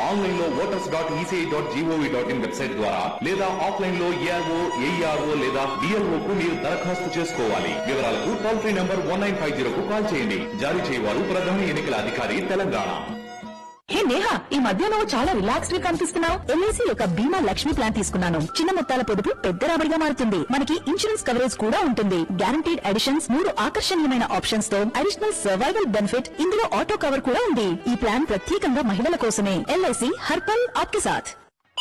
Online లో voters dot ECI dot GOV dot in website ద్వారా లేదా ఆఫ్లైన్ లో ఏఆర్ఓ ఏఈఆర్ఓ లేదా బిఎల్ఓ కు మీరు దరఖాస్తు చేసుకోవాలి వివరాలకు toll free number one nine five zero కు కాల్ చేయండి జారీ చేయవారు ప్రధాన ఎన్నికల అధికారి తెలంగాణ హే నేహా ఈ మధ్య నువ్వు చాలా రిలాక్స్డ్ గా కనిపిస్తున్నావు ఎల్ఐసి యొక్క బీమా లక్ష్మి ప్లాన్ తీసుకున్నాను చిన్న మొత్తాల పొదుపు పెద్ద రాబడిగా మారుతుంది మనకి ఇన్సూరెన్స్ కవరేజ్ కూడా ఉంటుంది గ్యారంటీడ్ అడిషన్స్ మూడు ఆకర్షణీయమైన ఆప్షన్స్ తో అడిషనల్ సర్వైవల్ బెనిఫిట్ ఇందులో ఆటో కవర్ కూడా ఉంది ఈ ప్లాన్ ప్రత్యేకంగా మహిళల కోసమే ఎల్ఐసి హర్పల్ ఆప్కే సాథ్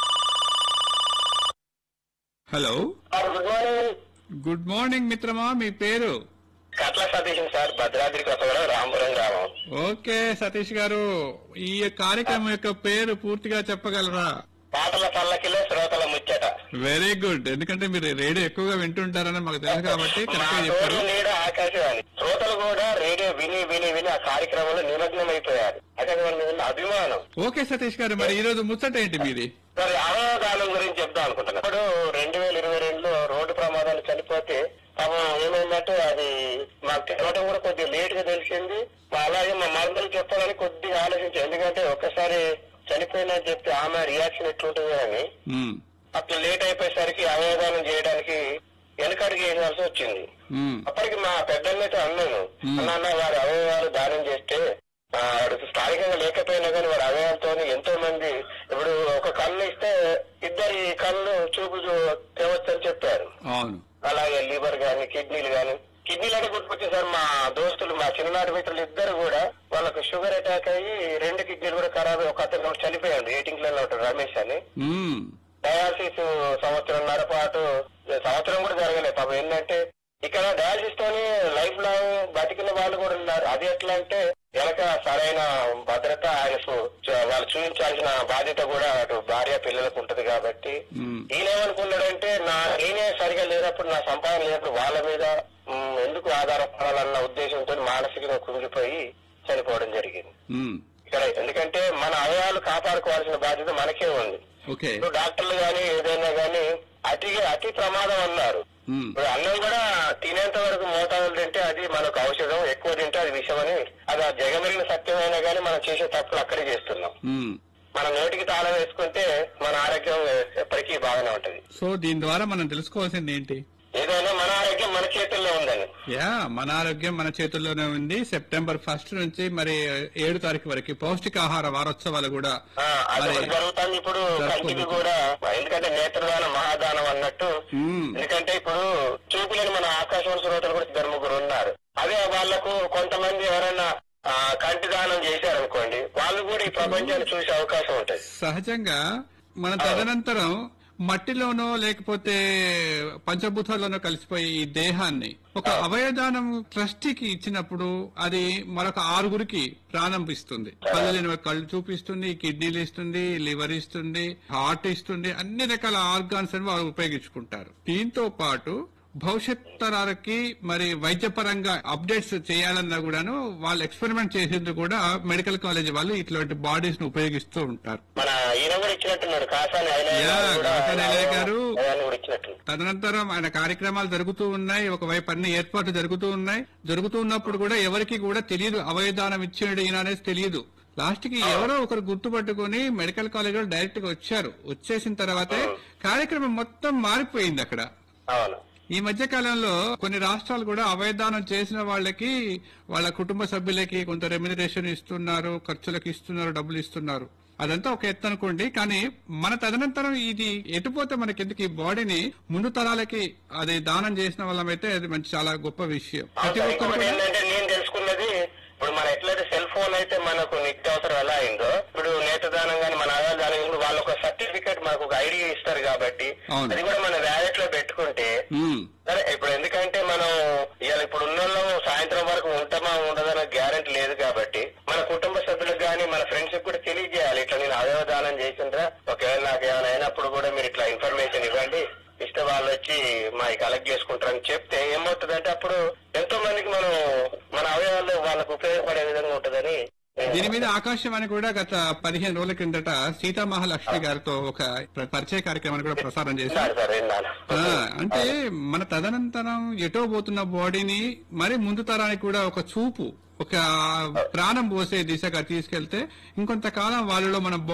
hello sir good morning good morning మిత్రమా మీ పేరు కట్ల సతీష్ సార్ భద్రాద్రి కొత్తగూడెం రాంపురం గ్రామం ఓకే సతీష్ గారు ఈ కార్యక్రమం యొక్క పేరు పూర్తిగా చెప్పగలరా పాటల పల్లకిలో శ్రోతల ముచ్చట వెరీ గుడ్ ఎందుకంటే మీరు రేడియో ఎక్కువగా వింటుంటారని మాకు తెలుసు కాబట్టి మా కరెక్ట్ గా తోడు చెప్పారు నీడ ఆకాశవాణి శ్రోతలు కూడా రేడియో విని విని విని ఆ కార్యక్రమంలో నిమగ్నం అయిపోయారు ఆకాశవాణి మీద ఉన్న అభిమానం ఓకే సతీష్ గారు మరి ఈ రోజు ముచ్చట ఏంటి మీది మరి అవయవదానం గురించి చెప్దాం అనుకుంటున్నాను ఇప్పుడు రెండు వేల ఇరవై రెండులో రోడ్డు ప్రమాదాలు చనిపోతే పాపం ఏమైందంటే అది మాకు తెలవడం కూడా కొద్దిగా లేట్ గా తెలిసింది అలాగే మా మరదలు చెప్పాలని కొద్దిగా ఆలోచించాం ఎందుకంటే ఒక్కసారి చనిపోయిందని చెప్పి ఆమె రియాక్షన్ ఎట్లుంటుంది అని మ్మ్. అట్లా లేట్ అయిపోయేసరికి అవయవదానం చేయడానికి వెనకడికి వేయాల్సి వచ్చింది మ్మ్. అప్పటికి మా పెద్దన్నైతే అన్నాను అన్న వారి అవయవాలు దానం చేస్తే ఆ, వాడికి స్థానికంగా లేకపోయినా కానీ వాడి అవయవాలతో ఎంతో మంది ఇప్పుడు ఒక కళ్ళు ఇస్తే ఇద్దరి కళ్ళు చూపు చూ- తేవచ్చు అని చెప్పారు అవును అలాగే లివర్ గాని కిడ్నీలు గాని కిడ్నీలు అంటే గుర్తుకొచ్చింది సార్ మా దోస్తులు మా చిన్ననాటి మిత్రులు ఇద్దరు కూడా వాళ్ళకు షుగర్ అటాక్ అయ్యి రెండు కిడ్నీలు కూడా ఖరాబ్ అయ్యి ఒక అతను కూడా చనిపోయాడు ఎయిటింగ్ లో ఉంటాడు రమేష్ అని మ్మ్. డయాలసిస్ సంవత్సరంన్నర పాటు సంవత్సరం కూడా జరగలేదు పాపం ఏంటంటే ఇక్కడ డయాలసిస్ తోని లైఫ్ లాంగ్ బతికిన వాళ్ళు కూడా ఉన్నారు అది ఎట్లా అంటే వెనక సరైన భద్రత ఆయన సు- చ- వాళ్ళు చూపించాల్సిన బాధ్యత కూడా అటు భార్య పిల్లలకు ఉంటది కాబట్టి మ్మ్. ఈయన ఏమనుకున్నాడంటే నా నేనే సరిగా లేనప్పుడు నా సంపాదన లేనప్పుడు వాళ్ళ మీద మ్, ఎందుకు ఆధారపడాలన్న ఉద్దేశంతో మానసికంగా కుంగిపోయి చనిపోవడం జరిగింది మ్మ్. ఇక్కడ ఎందుకంటే మన అవయవాలు కాపాడుకోవాల్సిన బాధ్యత మనకే ఉంది ఓకే ఇప్పుడు డాక్టర్లు గాని ఏదైనా గాని అతి అతి ప్రమాదం అన్నారు మ్మ్. ఇప్పుడు అన్నం కూడా తినేంత వరకు మోతాదులు తింటే అది మనకు ఔషధం ఎక్కువ తింటే అది విషయం అని అది ఆ జగమెరిగిన సత్యమైనా గానీ మనం చేసే తప్పులు అక్కడే చేస్తున్నాం మ్మ్. మన నోటికి తాళం వేసుకుంటే మన ఆరోగ్యం ఎప్పటికీ బాగానే ఉంటది సో దీని ద్వారా మనం తెలుసుకోవాల్సింది ఏంటి ఏదైనా మన ఆరోగ్యం మన చేతుల్లో ఉందని యా మన ఆరోగ్యం మన చేతుల్లోనే ఉంది సెప్టెంబర్ ఫస్ట్ నుంచి మరి ఏడు తారీఖు వరకు పౌష్టికాహార వారోత్సవాలు కూడా ఆ, అది మరి ఒకటి జరుగుతుంది ఇప్పుడు కంటికి కూడా ఎందుకంటే నేత్రదానం మహాదానం అన్నట్టు మ్మ్. ఎందుకంటే ఇప్పుడు చూపులేని మన ఆకాశవాణి శ్రోతలు కూడా ఇద్దరు ముగ్గురు ఉన్నారు అదే వాళ్ళకు కొంతమంది ఎవరైనా ఆ, కంటి దానం చేశారనుకోండి వాళ్ళు కూడా ఈ ప్రపంచాన్ని చూసే అవకాశం ఉంటుంది సహజంగా మన తదనంతరం మట్టిలోనో లేకపోతే పంచభూతాల్లోనో కలిసిపోయి ఈ దేహాన్ని ఒక అవయదానం ట్రస్టీకి ఇచ్చినప్పుడు అది మరొక ఆరుగురికి ప్రాణం ఇస్తుంది కళ్ళు లేని వారికి కళ్ళు చూపిస్తుంది కిడ్నీలు ఇస్తుంది లివర్ ఇస్తుంది హార్ట్ ఇస్తుంది అన్ని రకాల ఆర్గాన్స్ అని వారు ఉపయోగించుకుంటారు దీంతో పాటు భవిష్యత్ తరాలకి మరి వైద్యపరంగా అప్డేట్స్ చేయాలన్నా కూడాను వాళ్ళు ఎక్స్పెరిమెంట్ చేసేందుకు కూడా మెడికల్ కాలేజ్ వాళ్ళు ఇట్లాంటి బాడీస్ ను ఉపయోగిస్తూ ఉంటారు మన ఈయన కూడా ఇచ్చినట్టున్నాడు కాసాని యా, కాసాని ఐలయ్య గారు. ఆయన కూడా ఇచ్చినట్టు తదనంతరం ఆయన కార్యక్రమాలు జరుగుతూ ఉన్నాయి ఒకవైపు అన్ని ఏర్పాట్లు జరుగుతూ ఉన్నాయి జరుగుతూ ఉన్నప్పుడు కూడా ఎవరికి కూడా తెలియదు అవయదానం ఇచ్చాడు ఈయన అనేది తెలియదు లాస్ట్ కి ఎవరో ఒకరు గుర్తుపట్టుకుని మెడికల్ కాలేజ్ లో డైరెక్ట్ గా వచ్చారు వచ్చేసిన తర్వాతే కార్యక్రమం మొత్తం మారిపోయింది అక్కడ అవును ఈ మధ్య కాలంలో కొన్ని రాష్ట్రాలు కూడా అవయదానం చేసిన వాళ్ళకి వాళ్ళ కుటుంబ సభ్యులకి కొంత రెమ్యునరేషన్ ఇస్తున్నారు ఖర్చులకు ఇస్తున్నారు డబ్బులు ఇస్తున్నారు అదంతా ఒక ఎత్తు అనుకోండి కానీ మన తదనంతరం ఇది ఎటుపోతే మనకి ఎందుకు ఈ బాడీని ముందు తరాలకి అది దానం చేసిన వాళ్ళమైతే అది మంచి చాలా గొప్ప విషయం ప్రతి అవును, ఒక్కరు ఇంకొకటి కూడా ఏంటంటే నేను తెలుసుకున్నది ఇప్పుడు మన ఎట్లయితే సెల్ ఫోన్ అయితే మనకు నిత్యావసరం ఎలా అయిందో ఇప్పుడు నేతదానం కానీ మన ఆదాయ దానం ఇప్పుడు వాళ్ళు ఒక సర్టిఫికేట్ మనకు ఒక ఐడి ఇస్తారు కాబట్టి అవును. అది కూడా మన వ్యాలెట్ లో పెట్టుకుంటే ఉమ్, సరే ఇప్పుడు ఎందుకంటే మనం ఇవాళ ఇప్పుడు ఉన్న వాళ్ళం సాయంత్రం వరకు ఉంటామా ఉండదన్న గ్యారెంటీ లేదు కాబట్టి మన కుటుంబ సభ్యులకు కానీ మన ఫ్రెండ్స్ కూడా తెలియజేయాలి ఇట్లా నేను అవయవ దానం చేసిండ్రా ఒకవేళ నాకు ఏమైనా అయినప్పుడు కూడా మీరు ఇట్లా ఇన్ఫర్మేషన్ ఇవ్వండి ఇస్తే వాళ్ళు వచ్చి మా కలెక్ట్ చేసుకుంటారని చెప్తే ఏమవుతుందంటే అప్పుడు ఎంతో మందికి మనం మన అవయవాలు వాళ్ళకు ఉపయోగపడే విధంగా ఉంటుందని దీని మీద ఆకాశవాణి కూడా గత పదిహేను రోజుల కిందట సీతా మహాలక్ష్మి గారితో ఒక ప్ర- పరిచయ కార్యక్రమాన్ని కూడా ప్రసారం చేశారు విన్నారు సార్ విన్నాను ఆ, అంటే మన తదనంతరం ఎటో పోతున్న బాడీని మరి ముందు తరానికి కూడా ఒక చూపు ఒక ప్రాణం పోసే దిశగా తీసుకెళ్తే ఇంకొంతకాలం వాళ్ళలో మన